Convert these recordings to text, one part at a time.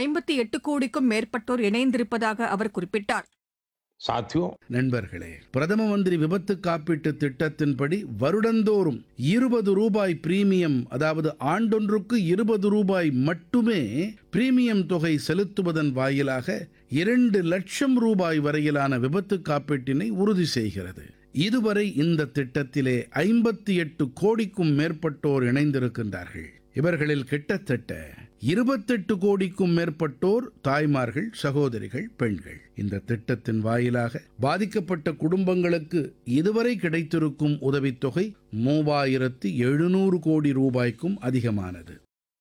ஐம்பத்தி எட்டு கோடிக்கும் மேற்பட்டோர் இணைந்திருப்பதாக அவர் குறிப்பிட்டார் साथियों நண்பர்களே பிரதம மந்திரி விபத்து காப்பீட்டு திட்டத்தின்படி வருடந்தோறும் இருபது ரூபாய் பிரீமியம் அதாவது ஆண்டொன்றுக்கு இருபது ரூபாய் மட்டுமே பிரீமியம் தொகை செலுத்துவதன் வாயிலாக இரண்டு லட்சம் ரூபாய் வரையிலான விபத்து காப்பீட்டினை உறுதி செய்கிறது இதுவரை இந்த திட்டத்திலே ஐம்பத்தி எட்டு கோடிக்கும் மேற்பட்டோர் இணைந்திருக்கின்றார்கள் இவர்களில் கிட்டத்தட்ட இருபத்தெட்டு கோடிக்கும் மேற்பட்டோர் தாய்மார்கள் சகோதரிகள் பெண்கள் இந்த திட்டத்தின் வாயிலாக பாதிக்கப்பட்ட குடும்பங்களுக்கு இதுவரை கிடைத்திருக்கும் உதவித்தொகை மூவாயிரத்து எழுநூறு கோடி ரூபாய்க்கும் அதிகமானது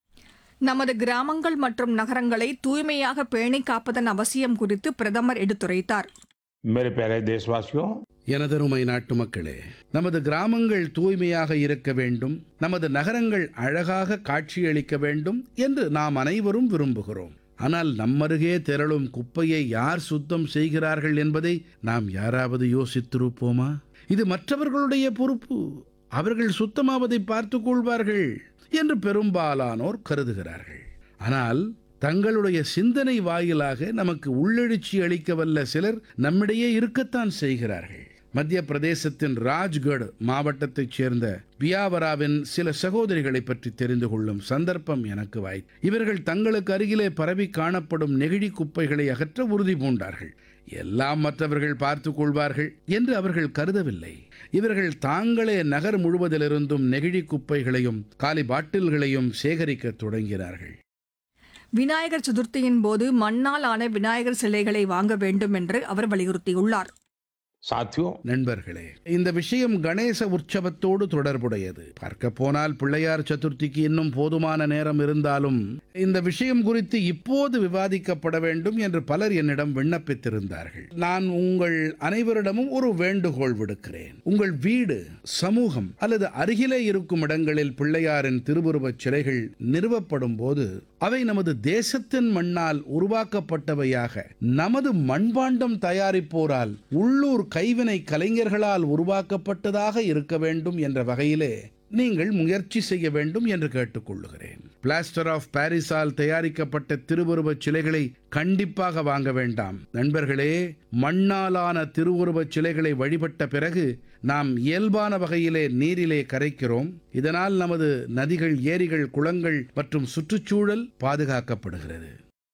நமது கிராமங்கள் மற்றும் நகரங்களை தூய்மையாக பேணி காப்பதன் அவசியம் குறித்து பிரதமர் எடுத்துரைத்தார் मेरे प्यारे देशवासियों எனதருமை நாட்டு மக்களே நமது கிராமங்கள் தூய்மையாக இருக்க வேண்டும் நமது நகரங்கள் அழகாக காட்சியளிக்க வேண்டும் என்று நாம் அனைவரும் விரும்புகிறோம் ஆனால் நம்மருகே திரளும் குப்பையை யார் சுத்தம் செய்கிறார்கள் என்பதை நாம் யாராவது யோசித்திருப்போமா இது மற்றவர்களுடைய பொறுப்பு அவர்கள் சுத்தமாவதை பார்த்துக் கொள்வார்கள் என்று பெரும்பாலானோர் கருதுகிறார்கள் ஆனால் தங்களுடைய சிந்தனை வாயிலாக நமக்கு உள்ளெழுச்சி அளிக்க வல்ல சிலர் நம்மிடையே இருக்கத்தான் செய்கிறார்கள் மத்திய பிரதேசத்தின் ராஜ்கட் மாவட்டத்தைச் சேர்ந்த பியாவராவின் சில சகோதரிகளை பற்றி தெரிந்து கொள்ளும் சந்தர்ப்பம் எனக்கு வாய் இவர்கள் தங்களுக்கு அருகிலே பரவி காணப்படும் நெகிழி குப்பைகளை அகற்ற உறுதி பூண்டார்கள் எல்லாம் மற்றவர்கள் பார்த்துக் கொள்வார்கள் என்று அவர்கள் கருதவில்லை இவர்கள் தாங்களே நகர் முழுவதிலிருந்தும் நெகிழி குப்பைகளையும் காலி பாட்டில்களையும் சேகரிக்கத் தொடங்கினார்கள் விநாயகர் சதுர்த்தியின் போது மண்ணால் ஆன விநாயகர் சிலைகளை வாங்க வேண்டும் என்று அவர் வலியுறுத்தியுள்ளார் साथियों நண்பர்களே இந்த விஷயம் கணேச உற்சவத்தோடு தொடர்புடையது பார்க்க போனால் பிள்ளையார் சதுர்த்திக்கு இன்னும் போதுமான நேரம் இருந்தாலும் இந்த விஷயம் குறித்து இப்போது விவாதிக்கப்பட வேண்டும் என்று பலர் என்னிடம் விண்ணப்பித்திருந்தார்கள் நான் உங்கள் அனைவரிடமும் ஒரு வேண்டுகோள் விடுக்கிறேன் உங்கள் வீடு சமூகம் அல்லது அருகிலே இருக்கும் இடங்களில் பிள்ளையாரின் திருவுருவச் சிலைகள் நிறுவப்படும் போது அவை நமது தேசத்தின் மண்ணால் உருவாக்கப்பட்டவையாக நமது மண்பாண்டம் தயாரிப்போரால் உள்ளூர் கைவினை கலைஞர்களால் உருவாக்கப்பட்டதாக இருக்க வேண்டும் என்ற வகையிலே நீங்கள் முயற்சி செய்ய வேண்டும் என்று கேட்டுக்கொள்ளுகிறேன் பிளாஸ்டர் ஆஃப் பாரிஸால் தயாரிக்கப்பட்ட திருவுருவச் சிலைகளை கண்டிப்பாக வாங்க வேண்டாம் நண்பர்களே மண்ணாலான திருவுருவச் சிலைகளை வழிபட்ட பிறகு நாம் இயல்பான வகையிலே நீரிலே கரைக்கிறோம் இதனால் நமது நதிகள் ஏரிகள் குளங்கள் மற்றும் சுற்றுச்சூழல் பாதுகாக்கப்படுகிறது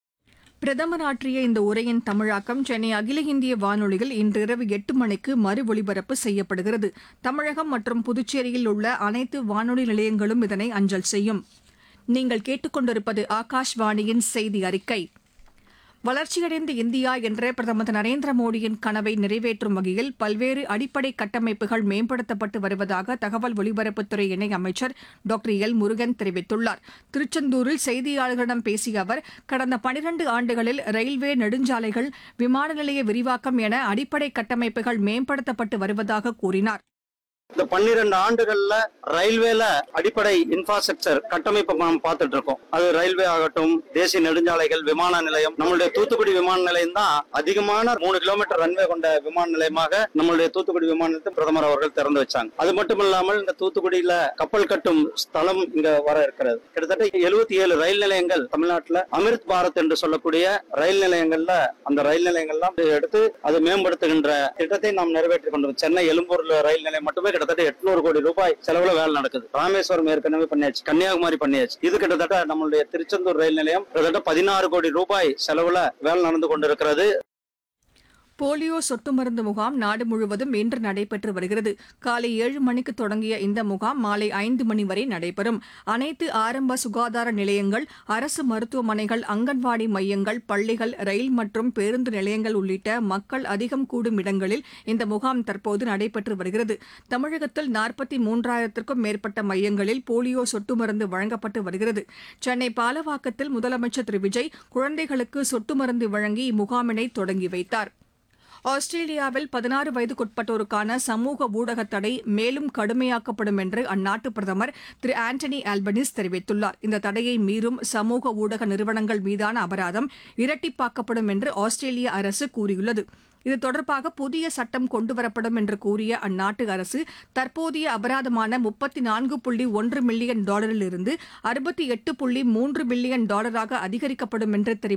பிரதமர் ஆற்றிய இந்த உரையின் தமிழாக்கம் சென்னை அகில இந்திய வானொலியில் இன்று இரவு எட்டு மணிக்கு மறு ஒலிபரப்பு செய்யப்படுகிறது தமிழகம் மற்றும் புதுச்சேரியில் உள்ள அனைத்து வானொலி நிலையங்களும் இதனை அஞ்சல் செய்யும் நீங்கள் கேட்டுக்கொண்டிருப்பது ஆகாஷ்வாணியின் செய்தி அறிக்கை வளர்ச்சியடைந்த இந்தியா என்ற பிரதமர் திரு நரேந்திர மோடியின் கனவை நிறைவேற்றும் வகையில் பல்வேறு அடிப்படை கட்டமைப்புகள் மேம்படுத்தப்பட்டு வருவதாக தகவல் ஒலிபரப்புத்துறை இணை அமைச்சர் டாக்டர் எல் முருகன் தெரிவித்துள்ளார் திருச்செந்தூரில் செய்தியாளர்களிடம் பேசிய அவர் கடந்த பனிரண்டு ஆண்டுகளில் ரயில்வே நெடுஞ்சாலைகள் விமான நிலைய விரிவாக்கம் என அடிப்படை கட்டமைப்புகள் மேம்படுத்தப்பட்டு வருவதாக கூறினார் இந்த பன்னிரண்டு ஆண்டுகள்ல ரயில்வேல அடிப்படை இன்ஃப்ராஸ்ட்ரக்சர் கட்டமைப்பை நாம் பார்த்துட்டு இருக்கோம் அது ரயில்வே ஆகட்டும் தேசிய நெடுஞ்சாலைகள் விமான நிலையம் நம்மளுடைய தூத்துக்குடி விமான நிலையம் தான் அதிகமான மூணு கிலோமீட்டர் ரன்வே கொண்ட விமான நிலையமாக நம்மளுடைய தூத்துக்குடி விமான நிலையத்தை பிரதமர் அவர்கள் திறந்து வச்சாங்க அது மட்டும் இல்லாமல் இந்த தூத்துக்குடியில கப்பல் கட்டும் ஸ்தலம் இங்க வர இருக்கிறது கிட்டத்தட்ட எழுபத்தி ஏழு ரயில் நிலையங்கள் தமிழ்நாட்டுல அமிர்த் பாரத் என்று சொல்லக்கூடிய ரயில் நிலையங்கள்ல அந்த ரயில் நிலையங்கள்லாம் எடுத்து அதை மேம்படுத்துகின்ற திட்டத்தை நாம் நிறைவேற்றி கொண்டு சென்னை எழும்பூர்ல ரயில் நிலையம் மட்டுமே கிட்டத்தட்ட எட்நூறு கோடி ரூபாய் செலவுல வேலை நடக்குது ராமேஸ்வரம் ஏற்கனவே பண்ணியாச்சு கன்னியாகுமரி பண்ணியாச்சு இது கிட்டத்தட்ட நம்மளுடைய திருச்செந்தூர் ரயில் நிலையம் கிட்டத்தட்ட பதினாறு கோடி ரூபாய் செலவுல வேலை நடந்து கொண்டிருக்கிறது போலியோ சொட்டு மருந்து முகாம் நாடு முழுவதும் இன்று நடைபெற்று வருகிறது காலை ஏழு மணிக்கு தொடங்கிய இந்த முகாம் மாலை ஐந்து மணி வரை நடைபெறும் அனைத்து ஆரம்ப சுகாதார நிலையங்கள் அரசு மருத்துவமனைகள் அங்கன்வாடி மையங்கள் பள்ளிகள் ரயில் மற்றும் பேருந்து நிலையங்கள் உள்ளிட்ட மக்கள் அதிகம் கூடும் இடங்களில் இந்த முகாம் தற்போது நடைபெற்று வருகிறது தமிழகத்தில் நாற்பத்தி மூன்றாயிரத்திற்கும் மேற்பட்ட மையங்களில் போலியோ சொட்டு மருந்து வழங்கப்பட்டு வருகிறது சென்னை பாலவாக்கத்தில் முதலமைச்சர் திரு விஜய் குழந்தைகளுக்கு சொட்டு மருந்து வழங்கி இம்முகாமினை தொடங்கி வைத்தார் ஆஸ்திரேலியாவில் பதினாறு வயதுக்குட்பட்டோருக்கான சமூக ஊடக தடை மேலும் கடுமையாக்கப்படும் என்று அந்நாட்டு பிரதமர் திரு ஆண்டனி ஆல்பனிஸ் தெரிவித்துள்ளார் இந்த தடையை மீறும் சமூக ஊடக நிறுவனங்கள் மீதான அபராதம் இரட்டிப்பாக்கப்படும் என்று ஆஸ்திரேலிய அரசு கூறியுள்ளது இது தொடர்பாக புதிய சட்டம் கொண்டுவரப்படும் என்று கூறிய அந்நாட்டு அரசு தற்போதைய அபராதமான முப்பத்தி நான்கு புள்ளி ஒன்று மில்லியன் டாலரிலிருந்து அறுபத்தி எட்டு புள்ளி மூன்று பில்லியன் டாலராக அதிகரிக்கப்படும் என்று தெரிவித்துள்ளது